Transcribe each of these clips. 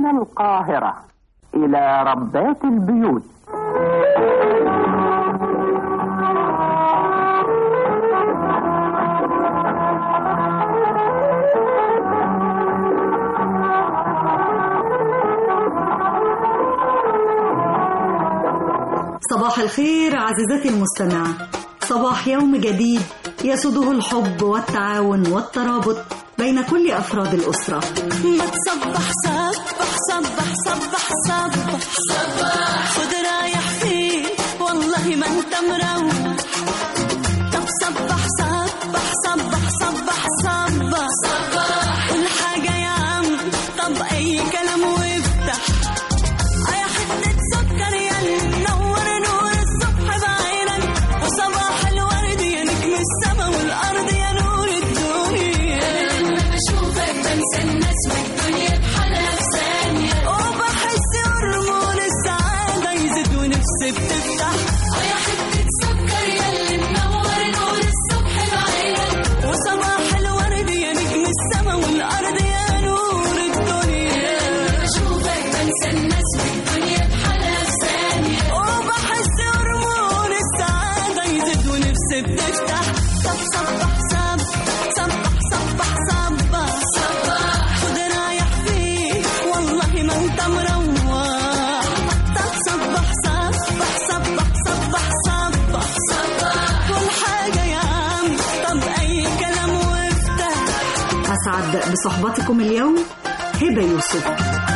من القاهرة إلى ربات البيوت صباح الخير عزيزتي المستمعة صباح يوم جديد يسوده الحب والتعاون والترابط بين كل أفراد الأسرة ما تصبح صبح صبح صبح صبح صبح خد رايح فين والله ما انت مروح طب صبح صبح صبح صبح صبح صبح كل حاجة يا عم طب أي كلام وافتح يا حتة سكر يا اللي منور نور الصبح بعينك وصباح الورد يا نجم السما والأرض يا نور الدنيا لما بشوفك بنسى الناس والدنيا بحالها في ثانية وبحس هرمون السعادة يزيد ونفسي بتفتح يا حتة سكر يا اللي منور نور الصبح بعينك وصباح الورد يا نجم السما والأرض يا نور الدنيا بشوفك بنسى الناس والدنيا بحالها في ثانية وبحس هرمون السعادة يزيد ونفسي بتفتح طب صبح صبح صبح صبح صبح صبح خد رايح فيه والله ما انت مروح طب صبح صبح صبح صبح صبح صبح كل حاجة يا عم طب أي كلام وافتح أسعد بصحبتكم اليوم هبة يوسف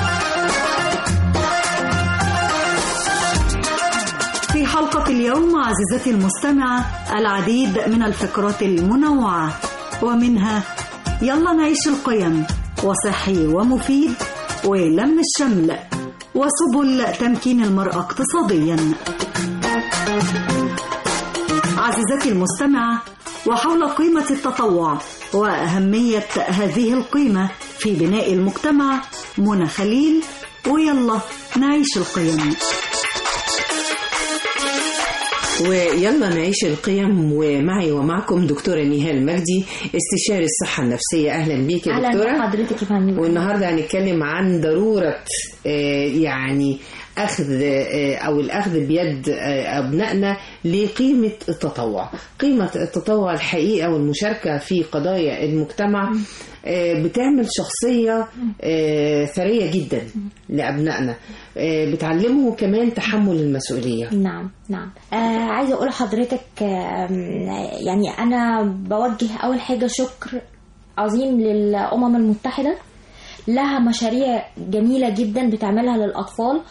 في حلقة اليوم عزيزتي المستمعة العديد من الفقرات المنوعة ومنها يلا نعيش القيم وصحي ومفيد ولم الشمل وسبل تمكين المرأة اقتصاديا عزيزتي المستمعة وحول قيمة التطوع وأهمية هذه القيمة في بناء المجتمع منى خليل ويلا نعيش القيم ويلا نعيش القيم ومعي ومعكم دكتورة نهال مجدي استشاري الصحة النفسية أهلا بيك يا اهلا دكتورة بحضرتك يا فندم والنهاردة هنتكلم عن ضرورة آه، يعني أخذ آه، أو الأخذ بيد آه، أبنائنا لقيمة التطوع قيمة التطوع الحقيقة والمشاركة في قضايا المجتمع آه، بتعمل شخصية آه، ثرية جدا لأبنائنا آه، بتعلمهم كمان تحمل المسؤولية نعم نعم آه عايزه اقول لحضرتك آه يعني انا بوجه اول حاجه شكر عظيم للامم المتحده لها مشاريع جميله جدا بتعملها للاطفال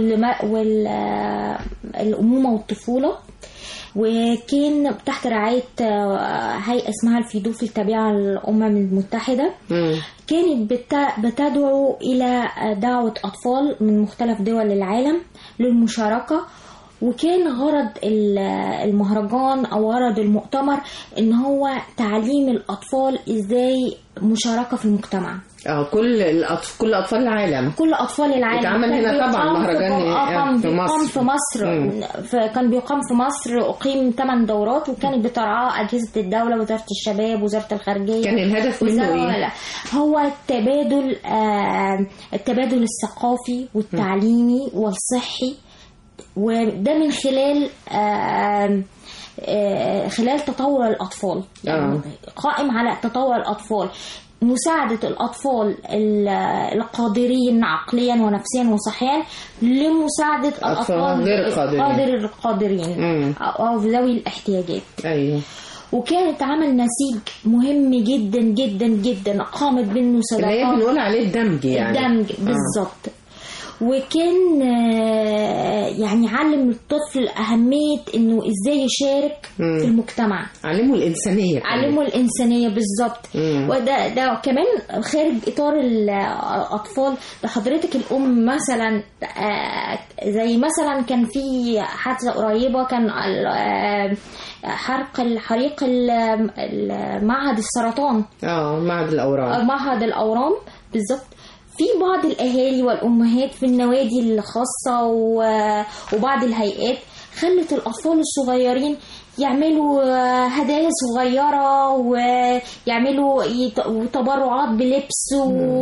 والامومه والطفوله وكان تحت رعاية آه، هيئة اسمها الفيدوف التابعة للأمم المتحدة مم. كانت بت- بتدعو إلى دعوة أطفال من مختلف دول العالم للمشاركة وكان غرض ال- المهرجان أو غرض المؤتمر إن هو تعليم الأطفال إزاي مشاركة في المجتمع اه كل الأطف... كل اطفال العالم كل أطفال العالم اتعمل كان هنا طبعاً بيقام مهرجان في- آه، يعني كان في بيقام مصر. في مصر مم. ف- كان بيقام في مصر أقيم 8 دورات وكانت بترعاه أجهزة الدولة وزارة الشباب وزارة الخارجية كان الهدف منه وزارة- ايه؟ لا. هو التبادل آه، التبادل الثقافي والتعليمي والصحي وده من خلال آه، آه، خلال تطور الأطفال يعني آه. قائم على تطور الأطفال مساعدة الأطفال ال- القادرين عقليا ونفسيا وصحيا لمساعدة الأطفال غير القادرين. غير القادرين مم. أو ذوي الاحتياجات ايوه وكانت عمل نسيج مهم جدا جدا جدا قامت منه اللي هي صداقات بنقول عليه الدمج يعني الدمج آه. بالظبط وكان آه، يعني علم الطفل أهمية إنه إزاي يشارك مم. في المجتمع علموا الانسانيه كمان. علموا الإنسانية بالظبط مم. وده ده كمان خارج إطار الأطفال ده حضرتك الأم مثلا آه، زي مثلا كان في حادثة قريبة كان ال- آه، حرق الحريق ال- ال- معهد السرطان اه معهد الاورام معهد الأورام بالظبط في بعض الأهالي والأمهات في النوادي الخاصة و- وبعض الهيئات خلت الأطفال الصغيرين يعملوا آه، هدايا صغيرة ويعملوا يت- وتبرعات بلبس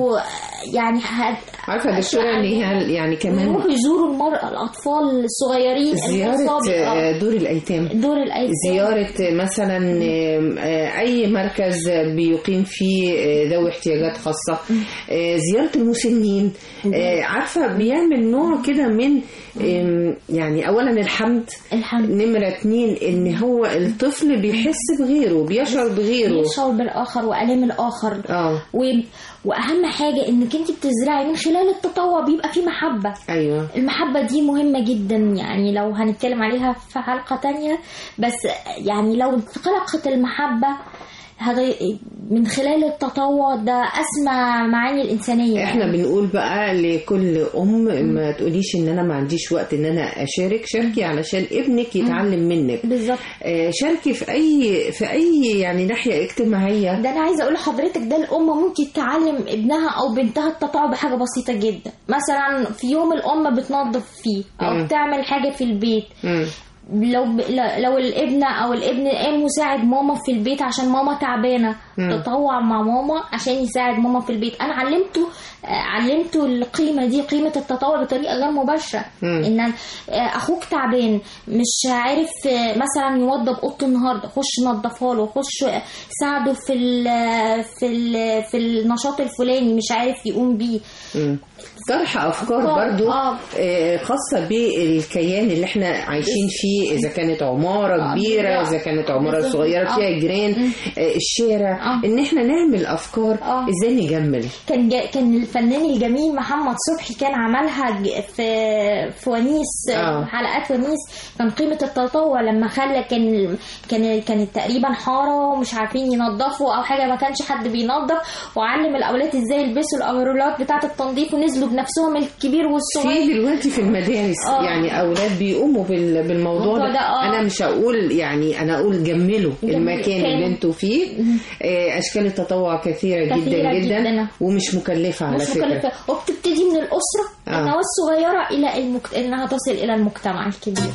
ويعني عارفه دكتوره ان هي يعني كمان يروحوا يزوروا المرأة الأطفال الصغيرين زياره المصاب- آه، آه، دور الايتام دور الأيتام زيارة مثلا آم، آه، أي مركز بيقيم فيه آه، ذوي احتياجات خاصة آه، زيارة المسنين آه، عارفة بيعمل نوع كده من آم، يعني أولا الحمد الحمد نمرة اتنين إن هو الطفل بيحس بغيره بيشعر بغيره يشعر بالآخر وآلام الآخر اه و... وأهم حاجة إنك أنت بتزرعي من خلال التطوع بيبقى في محبة أيوه المحبة دي مهمة جدا يعني لو هنتكلم عليها في حلقة تانية بس يعني لو خلقت المحبة هذا من خلال التطوع ده أسمى معاني الإنسانية احنا بنقول بقى لكل ام ما تقوليش ان انا ما عنديش وقت ان انا اشارك شاركي علشان ابنك يتعلم منك بالظبط آه، شاركي في اي في اي يعني ناحيه اجتماعيه ده انا عايزه اقول لحضرتك ده الام ممكن تعلم ابنها او بنتها التطوع بحاجه بسيطه جدا مثلا في يوم الام بتنظف فيه او مم. بتعمل حاجه في البيت مم. لو ب... لو الابن او الابن قام مساعد ماما في البيت عشان ماما تعبانه مم. تطوع مع ماما عشان يساعد ماما في البيت انا علمته آه، علمته القيمه دي قيمه التطوع بطريقه غير مباشره مم. ان آه، اخوك تعبان مش عارف آه، مثلا يوضب اوضته النهارده خش نظفها له خش آه، ساعده في ال في ال في النشاط الفلاني مش عارف يقوم بيه مم. طرح افكار أفكار، برضو آه. آه، خاصه بالكيان اللي احنا عايشين فيه اذا كانت عماره آه، كبيره بالظبط. اذا كانت عماره بالظبط. صغيره آه. فيها جيران آه، الشارع آه. ان احنا نعمل افكار آه. ازاي نجمل كان جا كان الفنان الجميل محمد صبحي كان عملها ج- في في ونيس آه. حلقات ونيس كان قيمة التطوع لما خلى كان كان كانت تقريبا حارة ومش عارفين ينظفوا أو حاجة ما كانش حد بينظف وعلم الأولاد إزاي يلبسوا الأوفرولات بتاعة التنظيف ونزلوا بنفسهم الكبير والصغير في دلوقتي في المدارس آه. يعني اولاد بيقوموا بال- بالموضوع الموضوع ده, ده، آه. انا مش هقول يعني انا اقول جملوا جملوا. المكان كان- اللي انتوا فيه آه، اشكال التطوع كثيره, كثيرة جدا جدا جداً. ومش مكلفه على مش فكره مكلفة وبتبتدي من الأسرة آه. النواة الصغيرة إلى المكت... إنها تصل إلى المجتمع الكبير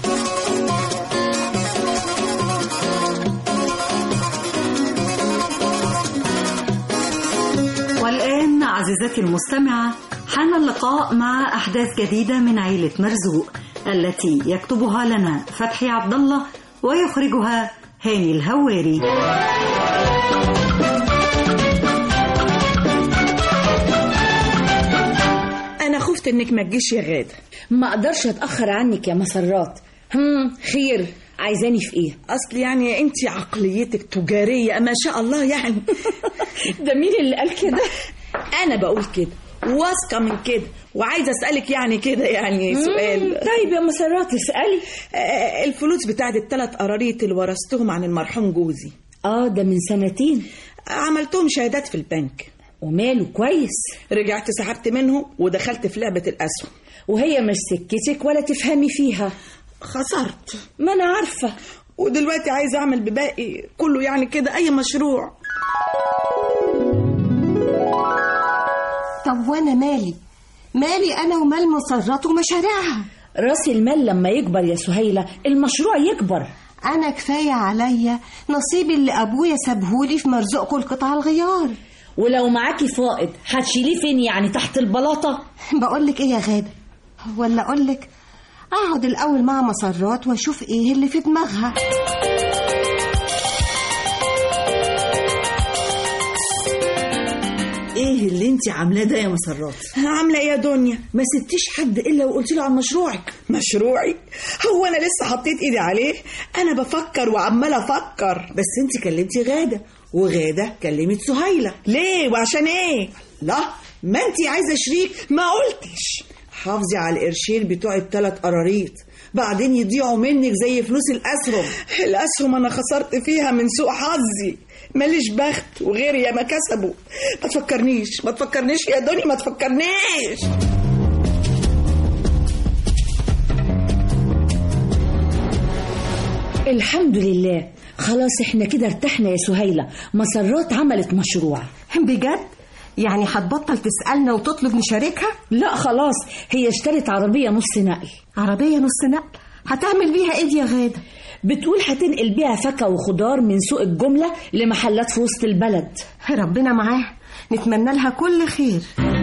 والآن عزيزتي المستمعة حان اللقاء مع أحداث جديدة من عيلة مرزوق التي يكتبها لنا فتحي عبد الله ويخرجها هاني الهواري انا خفت انك ما تجيش يا غاده ما اقدرش اتاخر عنك يا مسرات هم خير عايزاني في ايه اصل يعني انت عقليتك تجاريه ما شاء الله يعني ده مين اللي قال كده انا بقول كده واثقه من كده وعايزه اسالك يعني كده يعني سؤال طيب يا مسرات اسالي آه، الفلوس بتاعت الثلاث قراريط اللي ورثتهم عن المرحوم جوزي اه ده من سنتين عملتهم شهادات في البنك وماله كويس رجعت سحبت منهم ودخلت في لعبه الاسهم وهي مش سكتك ولا تفهمي فيها خسرت ما انا عارفه ودلوقتي عايزه اعمل بباقي كله يعني كده اي مشروع طب وانا مالي مالي انا ومال مسرات ومشاريعها راس المال لما يكبر يا سهيله المشروع يكبر انا كفايه عليا نصيبي اللي ابويا سابهولي في مرزقكم القطع الغيار ولو معاكي فائض هتشيليه فين يعني تحت البلاطه بقول لك ايه يا غاده ولا اقول لك اقعد الاول مع مسرات واشوف ايه اللي في دماغها ايه اللي انت عاملاه ده يا مسرات عامله ايه يا دنيا ما سبتيش حد الا وقلت له عن مشروعك مشروعي هو انا لسه حطيت ايدي عليه انا بفكر وعماله افكر بس انت كلمتي غاده وغاده كلمت سهيله ليه وعشان ايه لا ما انت عايزه شريك ما قلتش حافظي على القرشين بتوع الثلاث قراريط بعدين يضيعوا منك زي فلوس الاسهم الاسهم انا خسرت فيها من سوء حظي ماليش بخت وغيري يا ما كسبوا ما تفكرنيش ما تفكرنيش يا دنيا ما تفكرنيش الحمد لله خلاص احنا كده ارتحنا يا سهيله مسرات عملت مشروع بجد يعني هتبطل تسالنا وتطلب نشاركها لا خلاص هي اشترت عربيه نص نقل عربيه نص نقل هتعمل بيها ايه دي يا غاده بتقول هتنقل بيها فاكهة وخضار من سوق الجملة لمحلات في وسط البلد ربنا معاها نتمنى لها كل خير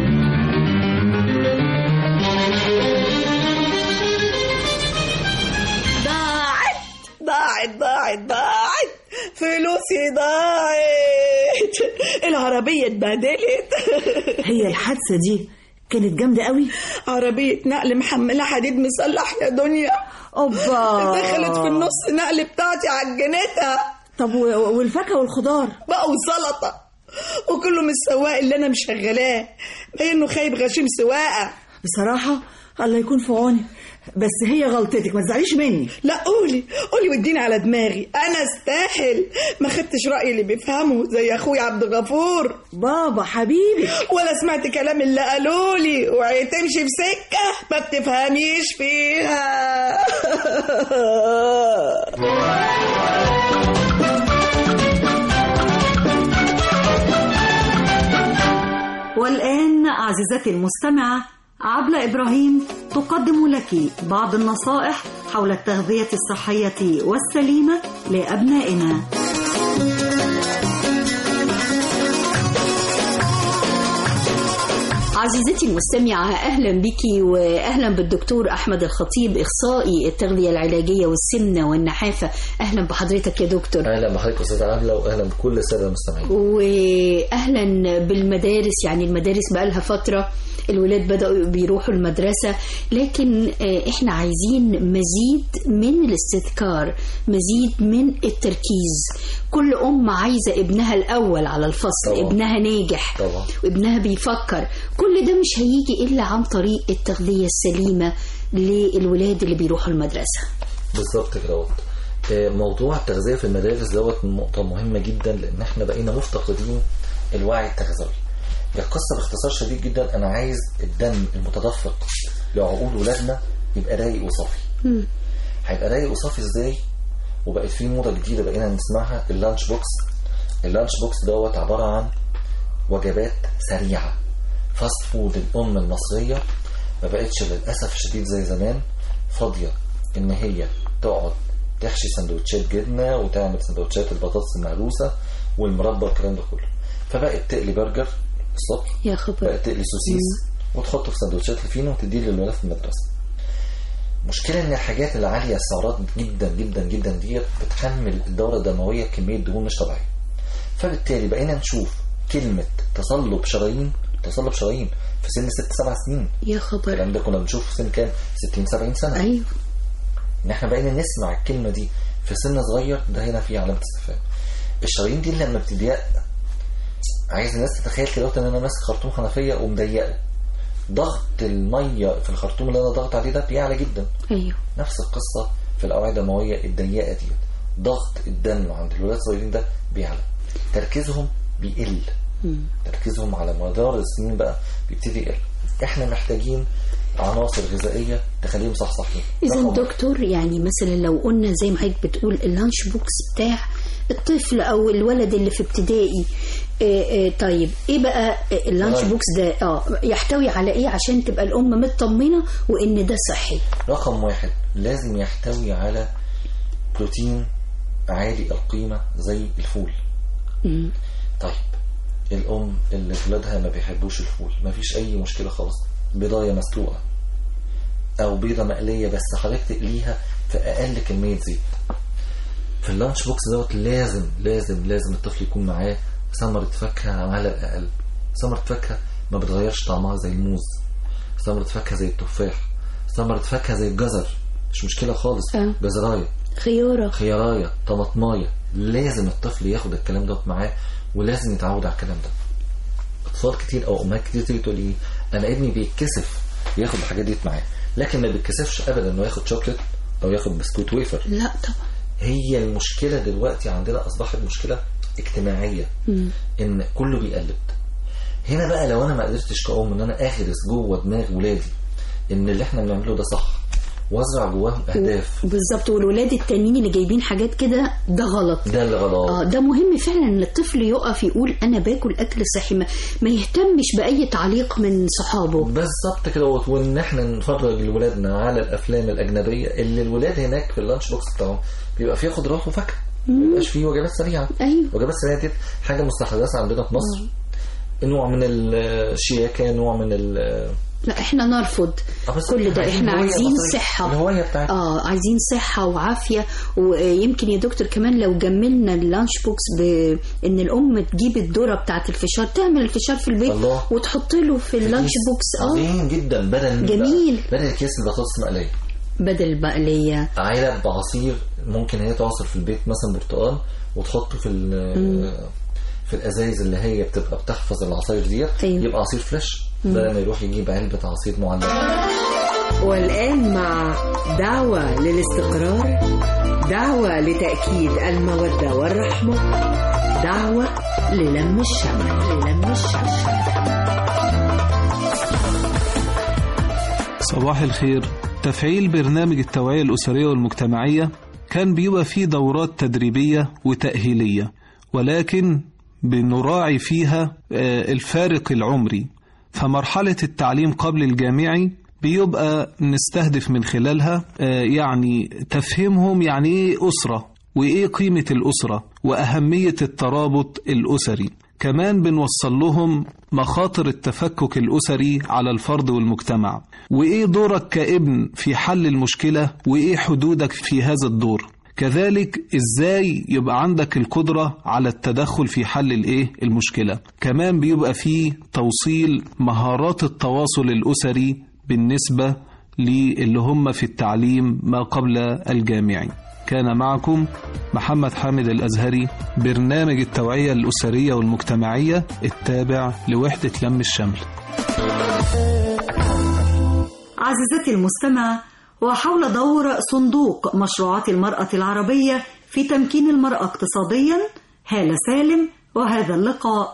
ضاعت ضاعت ضاعت ضاعت فلوسي ضاعت العربية اتبهدلت هي الحادثة دي كانت جامدة قوي عربية نقل محملة حديد مسلح يا دنيا اوبا دخلت في النص نقل بتاعتي عجنتها طب و- والفاكهة والخضار بقوا سلطة وكله من السواق اللي أنا مشغلاه باين إنه خايب غشيم سواقة بصراحة الله يكون في عوني بس هي غلطتك ما تزعليش مني لا قولي قولي واديني على دماغي انا استاهل ما خدتش رايي اللي بيفهمه زي اخويا عبد الغفور بابا حبيبي ولا سمعت كلام اللي قالولي وعي تمشي في سكه ما بتفهميش فيها والآن عزيزتي المستمعة عبلة إبراهيم تقدم لك بعض النصائح حول التغذية الصحية والسليمة لأبنائنا عزيزتي المستمعة أهلا بك وأهلا بالدكتور أحمد الخطيب إخصائي التغذية العلاجية والسمنة والنحافة أهلا بحضرتك يا دكتور اهلا بحضرتك استاذ عبله واهلا بكل الساده المستمعين واهلا بالمدارس يعني المدارس بقى لها فتره الولاد بدأوا بيروحوا المدرسة لكن آه، احنا عايزين مزيد من الاستذكار مزيد من التركيز كل أم عايزة ابنها الأول على الفصل طبعا. ابنها ناجح طبعا وابنها بيفكر كل ده مش هيجي إلا عن طريق التغذية السليمة للولاد اللي بيروحوا المدرسة بالظبط كده اهوت. آه، موضوع التغذيه في المدارس دوت نقطه مهمه جدا لان احنا بقينا مفتقدين الوعي التغذوي هي القصه باختصار شديد جدا انا عايز الدم المتدفق لعقول ولادنا يبقى رايق وصافي هيبقى رايق وصافي ازاي وبقت في موضه جديده بقينا نسمعها اللانش بوكس اللانش بوكس دوت عباره عن وجبات سريعه فاست فود الام المصريه ما بقتش للاسف الشديد زي زمان فاضيه ان هي تقعد تحشي سندوتشات جبنه وتعمل سندوتشات البطاطس المهروسه والمربى والكلام ده كله فبقت تقلي برجر الصبح يا خبر بقت تقلي سوسيس وتحطه في سندوتشات الفينو وتديه للولاد في المدرسه المشكله ان الحاجات اللي عاليه السعرات جدا جدا جدا ديت بتحمل الدوره الدمويه كميه دهون مش طبيعيه فبالتالي بقينا نشوف كلمه تصلب شرايين تصلب شرايين في سن ست سبع سنين يا خبر الكلام ده كنا بنشوفه في سن كام 60 70 سنه أيوه ان احنا بقينا نسمع الكلمه دي في سن صغير ده هنا فيه علامه استفهام الشرايين دي لما بتضيق عايز الناس تتخيل كده ان انا ماسك خرطوم حنفيه ومضيقه ضغط الميه في الخرطوم اللي انا ضغط عليه ده بيعلى جدا أيوه نفس القصه في الاوعيه الدمويه الضيقه ديت ضغط الدم عند الولاد الصغيرين ده بيعلى تركيزهم بيقل تركيزهم على مدار السنين بقى بيبتدي يقل احنا محتاجين عناصر غذائيه تخليهم صحصحين إذا رقم واحد. دكتور يعني مثلا لو قلنا زي ما حضرتك بتقول اللانش بوكس بتاع الطفل أو الولد اللي في ابتدائي آه، آه، طيب ايه بقى آه، اللانش طيب. بوكس ده اه يحتوي على ايه عشان تبقى الام مطمنه وان ده صحي رقم واحد لازم يحتوي على بروتين عالي القيمة زي الفول مم. طيب الأم اللي ولادها ما بيحبوش الفول ما فيش أي مشكلة خالص بيضاية مسلوقة أو بيضة مقلية بس حضرتك تقليها في أقل كمية زيت في اللانش بوكس دوت لازم لازم لازم الطفل يكون معاه ثمرة فاكهة على الأقل ثمرة فاكهة ما بتغيرش طعمها زي الموز ثمرة فاكهة زي التفاح ثمرة فاكهة زي الجزر مش مشكلة خالص آه. جزراية خياره خيارايه طماطمايه لازم الطفل ياخد الكلام ده معاه ولازم يتعود على الكلام ده اطفال كتير او امهات كتير تيجي تقول لي انا ابني بيتكسف ياخد الحاجات دي معاه لكن ما بيتكسفش ابدا انه ياخد شوكليت او ياخد بسكوت ويفر لا طبعا هي المشكله دلوقتي عندنا اصبحت مشكله اجتماعيه مم. ان كله بيقلد هنا بقى لو انا ما قدرتش كأم ان انا اغرس جوه دماغ ولادي ان اللي احنا بنعمله ده صح وازرع جواهم اهداف بالظبط والولاد التانيين اللي جايبين حاجات كده ده غلط ده اللي غلط اه ده مهم فعلا ان الطفل يقف يقول انا باكل اكل صحي ما, ما يهتمش باي تعليق من صحابه بالظبط كده وان احنا نفرج لولادنا على الافلام الاجنبيه اللي الولاد هناك في اللانش بوكس بتاعهم بيبقى فيه خضروات وفاكهه ما بيبقاش فيه وجبات سريعه ايوه وجبات سريعه دي حاجه مستحدثه عندنا في مصر نوع من الشياكه نوع من ال لا احنا نرفض آه بس كل ده احنا الهوية عايزين المصرية. صحة الهوية بتاعتنا اه عايزين صحة وعافية ويمكن يا دكتور كمان لو جملنا اللانش بوكس بان الام تجيب الذرة بتاعت الفشار تعمل الفشار في البيت الله. وتحط له في اللانش بوكس اه عظيم جدا بدل جميل. بدل اكياس البطاطس مقليه بدل البقلية علب عصير ممكن هي تعصر في البيت مثلا برتقال وتحطه في ال- في الازايز اللي هي بتبقى بتحفظ العصاير ديت أيوة. يبقى عصير فريش بدل ما يروح يجيب علبه عصير معلبه والآن مع دعوة للاستقرار دعوة لتأكيد المودة والرحمة دعوة للم الشمع للم الشمع صباح الخير تفعيل برنامج التوعية الأسرية والمجتمعية كان بيبقى فيه دورات تدريبية وتأهيلية ولكن بنراعي فيها آه، الفارق العمري فمرحلة التعليم قبل الجامعي بيبقى نستهدف من خلالها آه، يعني تفهمهم يعني ايه أسرة وايه قيمة الأسرة وأهمية الترابط الأسري كمان بنوصل لهم مخاطر التفكك الأسري على الفرد والمجتمع وإيه دورك كابن في حل المشكلة وإيه حدودك في هذا الدور كذلك ازاي يبقى عندك القدرة على التدخل في حل الايه المشكلة كمان بيبقى فيه توصيل مهارات التواصل الأسري بالنسبة للي هم في التعليم ما قبل الجامعي كان معكم محمد حامد الأزهري برنامج التوعية الأسرية والمجتمعية التابع لوحدة لم الشمل عزيزتي المستمع وحول دور صندوق مشروعات المرأة العربية في تمكين المرأة اقتصاديا هالة سالم وهذا اللقاء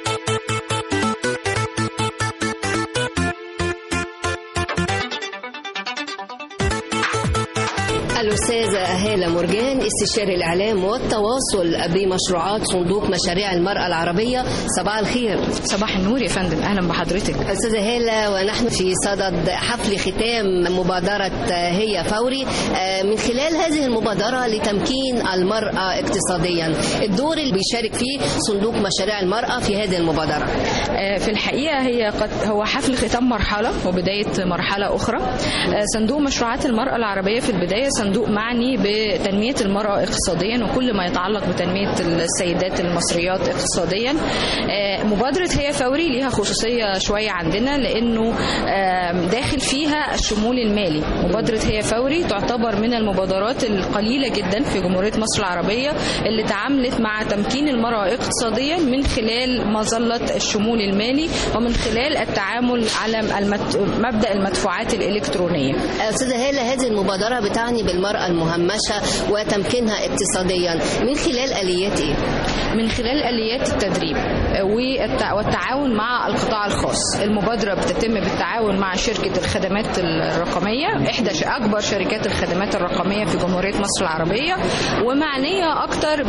الأستاذة هالة مرجان استشاري الإعلام والتواصل بمشروعات صندوق مشاريع المرأة العربية صباح الخير صباح النور يا فندم أهلا بحضرتك أستاذة هالة ونحن في صدد حفل ختام مبادرة هي فوري آه، من خلال هذه المبادرة لتمكين المرأة اقتصاديا الدور اللي بيشارك فيه صندوق مشاريع المرأة في هذه المبادرة آه، في الحقيقة هي قد هو حفل ختام مرحلة وبداية مرحلة أخرى آه، صندوق مشروعات المرأة العربية في البداية صندوق معني بتنمية المرأة اقتصاديا وكل ما يتعلق بتنمية السيدات المصريات اقتصاديا آه، مبادرة هي فوري ليها خصوصية شوية عندنا لأنه آه، داخل فيها الشمول المالي مبادرة هي فوري تعتبر من المبادرات القليلة جدا في جمهورية مصر العربية اللي تعاملت مع تمكين المرأة اقتصاديا من خلال مظلة الشمول المالي ومن خلال التعامل على المت... مبدأ المدفوعات الإلكترونية أستاذة هالة هذه المبادرة بتعني بالمرأة المهمشة وتمكينها اقتصاديا من خلال آليات إيه؟ من خلال آليات التدريب والتع- والتعاون مع القطاع الخاص المبادرة بتتم بالتعاون مع شركة الخدمات الرقمية إحدى ش- أكبر شركات الخدمات الرقمية في جمهورية مصر العربية ومعنية أكتر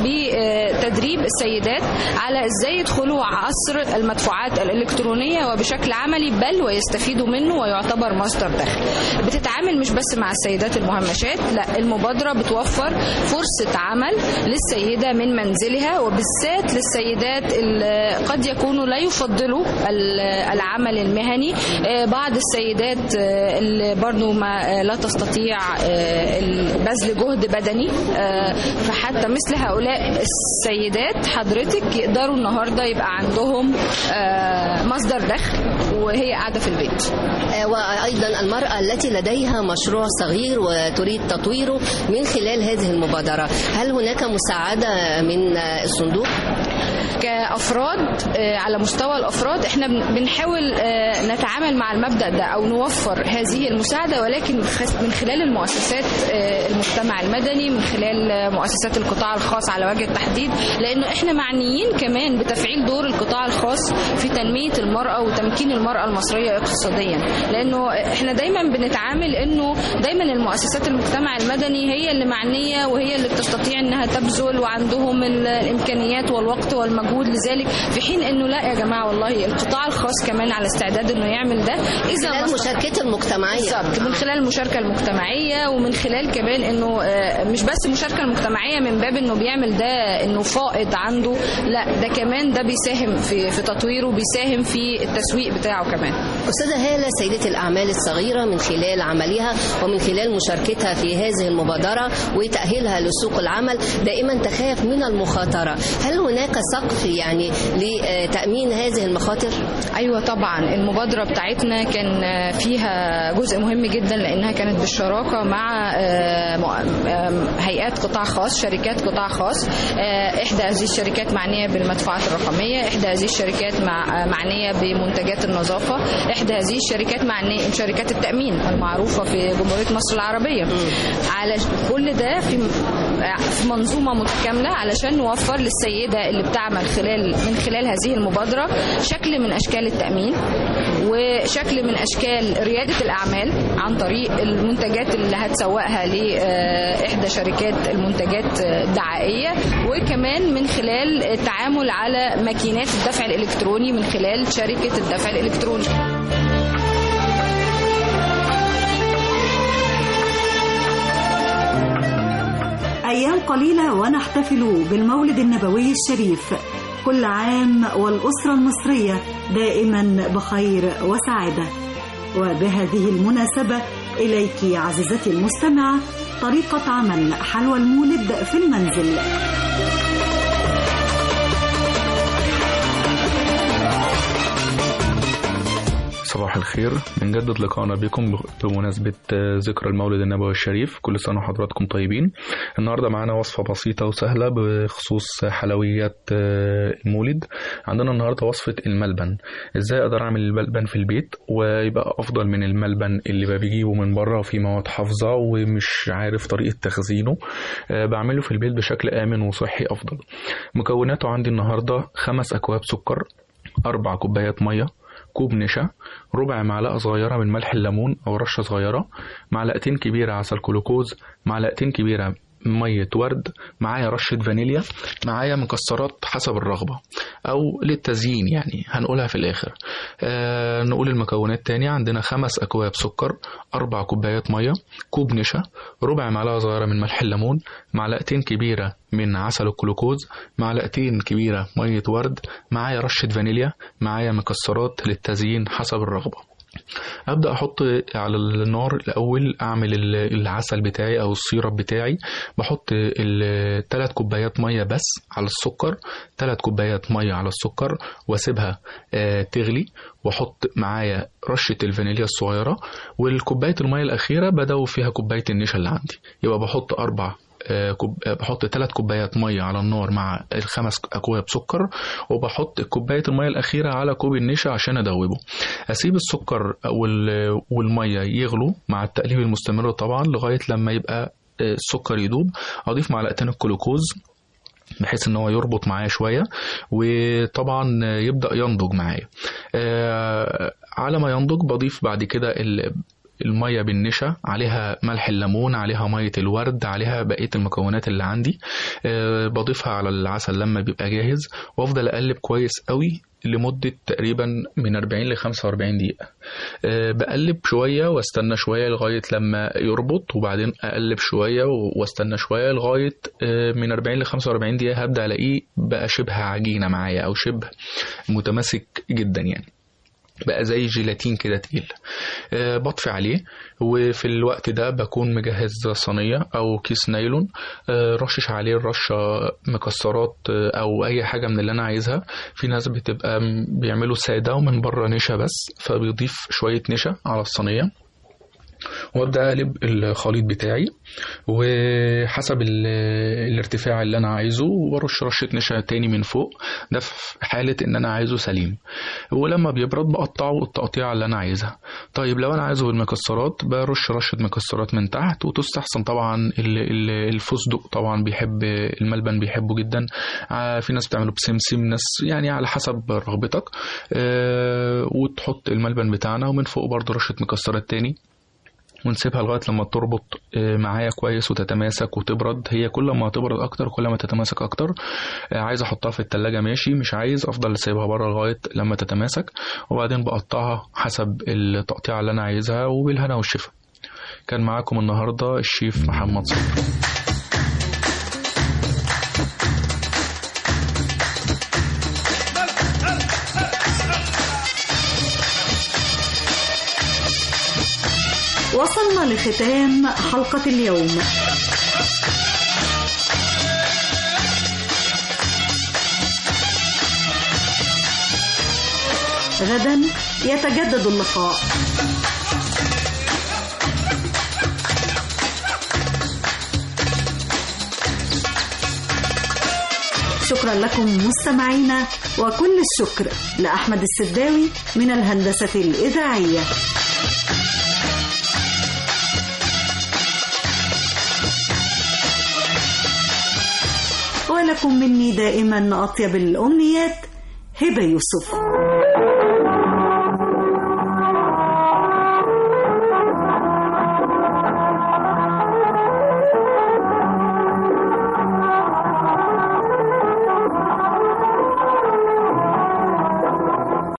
بتدريب السيدات على إزاي يدخلوا عصر المدفوعات الإلكترونية وبشكل عملي بل ويستفيدوا منه ويعتبر مصدر دخل بتتعامل مش بس مع السيدات المهمشات لا المبادرة بتوفر فرصة عمل للسيدة من منزلها وبالذات للسيدات اللي قد يكونوا لا يفضلوا ال- العمل المهني آه، بعض السيدات آه، اللي برضو ما آه، لا تستطيع آه، ال- بذل جهد بدني آه، فحتى مثل هؤلاء السيدات حضرتك يقدروا النهارده يبقى عندهم آه، مصدر دخل وهي قاعده في البيت آه، وأيضا المرأة التي لديها مشروع صغير وتريد تطويره من خلال هذه المبادرة هل هناك مساعدة من آه، الصندوق؟ كافراد آه، على مستوى الافراد احنا بن- بنحاول آه، نتعامل مع المبدا ده او نوفر هذه المساعده ولكن خس- من خلال المؤسسات آه، المجتمع المدني من خلال آه، مؤسسات القطاع الخاص على وجه التحديد لانه احنا معنيين كمان بتفعيل دور القطاع الخاص في تنميه المراه وتمكين المراه المصريه اقتصاديا لانه احنا دايما بنتعامل انه دايما المؤسسات المجتمع المدني هي اللي معنيه وهي اللي بتستطيع انها تبذل وعندهم ال- الامكانيات والوقت والمجهود لذلك في حين انه لا يا جماعه والله القطاع الخاص كمان على استعداد انه يعمل ده اذا خلال ما مشاركته المجتمعيه بالظبط من خلال المشاركه المجتمعيه ومن خلال كمان انه آه، مش بس المشاركه المجتمعيه من باب انه بيعمل ده انه فائض عنده لا ده كمان ده بيساهم في في تطويره بيساهم في التسويق بتاعه كمان أستاذة هالة سيدة الأعمال الصغيرة من خلال عملها ومن خلال مشاركتها في هذه المبادرة وتأهيلها لسوق العمل دائما تخاف من المخاطرة هل هناك سقف يعني لتأمين هذه المخاطر؟ ايوه طبعا المبادره بتاعتنا كان آه، فيها جزء مهم جدا لانها كانت بالشراكه مع آه، مؤ- آم، هيئات قطاع خاص شركات قطاع خاص آه، احدى هذه الشركات معنيه بالمدفوعات الرقميه احدى هذه الشركات مع آه، معنيه بمنتجات النظافه احدى هذه الشركات معنيه شركات التامين المعروفه في جمهوريه مصر العربيه على كل ده في في منظومه متكامله علشان نوفر للسيده اللي بتعمل خلال من خلال هذه المبادره شكل من اشكال التامين وشكل من اشكال رياده الاعمال عن طريق المنتجات اللي هتسوقها لاحدى شركات المنتجات الدعائيه وكمان من خلال التعامل على ماكينات الدفع الالكتروني من خلال شركه الدفع الالكتروني أيام قليلة ونحتفل بالمولد النبوي الشريف كل عام والأسرة المصرية دائما بخير وسعادة وبهذه المناسبة إليك عزيزتي المستمعة طريقة عمل حلوى المولد في المنزل صباح الخير بنجدد لقائنا بكم بمناسبة ذكرى المولد النبوي الشريف كل سنة وحضراتكم طيبين النهاردة معانا وصفة بسيطة وسهلة بخصوص حلويات المولد عندنا النهاردة وصفة الملبن ازاي اقدر اعمل الملبن في البيت ويبقى افضل من الملبن اللي بجيبه من بره وفيه مواد حافظة ومش عارف طريقة تخزينه بعمله في البيت بشكل آمن وصحي أفضل مكوناته عندي النهاردة خمس أكواب سكر أربع كوبايات مية كوب نشا ربع معلقة صغيرة من ملح الليمون أو رشة صغيرة معلقتين كبيرة عسل كلوكوز معلقتين كبيرة مية ورد معايا رشة فانيليا معايا مكسرات حسب الرغبة أو للتزيين يعني هنقولها في الآخر آه نقول المكونات تاني عندنا خمس أكواب سكر أربع كوبايات مية كوب نشا ربع معلقة صغيرة من ملح الليمون معلقتين كبيرة من عسل الجلوكوز معلقتين كبيرة مية ورد معايا رشة فانيليا معايا مكسرات للتزيين حسب الرغبة ابدا احط على النار الاول اعمل العسل بتاعي او السيرب بتاعي بحط الثلاث كوبايات ميه بس على السكر ثلاث كوبايات ميه على السكر واسيبها تغلي واحط معايا رشه الفانيليا الصغيره والكوبايه الميه الاخيره بدوب فيها كوبايه النشا اللي عندي يبقى بحط اربع كوب... بحط ثلاث كوبايات ميه على النار مع الخمس اكواب سكر وبحط كوبايه الميه الاخيره على كوب النشا عشان ادوبه اسيب السكر وال... والميه يغلوا مع التقليب المستمر طبعا لغايه لما يبقى السكر يدوب اضيف معلقتين الجلوكوز بحيث ان هو يربط معايا شويه وطبعا يبدا ينضج معايا على ما ينضج بضيف بعد كده المية بالنشا عليها ملح الليمون عليها مية الورد عليها بقية المكونات اللي عندي أه بضيفها على العسل لما بيبقى جاهز وافضل اقلب كويس قوي لمدة تقريبا من 40 ل 45 دقيقة أه بقلب شوية واستنى شوية لغاية لما يربط وبعدين أقلب شوية واستنى شوية لغاية أه من 40 ل 45 دقيقة هبدأ ألاقيه بقى شبه عجينة معايا أو شبه متماسك جدا يعني بقى زي جيلاتين كده تقيل أه بطفي عليه وفي الوقت ده بكون مجهز صينية أو كيس نايلون أه رشش عليه الرشة مكسرات أه أو أي حاجة من اللي أنا عايزها في ناس بتبقى بيعملوا سادة ومن بره نشا بس فبيضيف شوية نشا على الصينية وابدا اقلب الخليط بتاعي وحسب ال- الارتفاع اللي انا عايزه وبرش رشه نشا تاني من فوق ده في حاله ان انا عايزه سليم ولما بيبرد بقطعه التقطيعه اللي انا عايزها طيب لو انا عايزه بالمكسرات برش رشه مكسرات من تحت وتستحسن طبعا ال- ال- الفستق طبعا بيحب الملبن بيحبه جدا آه، في ناس بتعمله بسمسم ناس يعني على حسب رغبتك آه، وتحط الملبن بتاعنا ومن فوق برضو رشه مكسرات تاني ونسيبها لغايه لما تربط آه، معايا كويس وتتماسك وتبرد هي كل ما تبرد اكتر كل ما تتماسك اكتر آه، عايز احطها في التلاجة ماشي مش عايز افضل سايبها بره لغايه لما تتماسك وبعدين بقطعها حسب التقطيعه اللي انا عايزها وبالهنا والشفا كان معاكم النهارده الشيف محمد صبري وصلنا لختام حلقة اليوم غدا يتجدد اللقاء شكرا لكم مستمعينا وكل الشكر لأحمد السداوي من الهندسة الإذاعية ولكم مني دائما أطيب الأمنيات هبة يوسف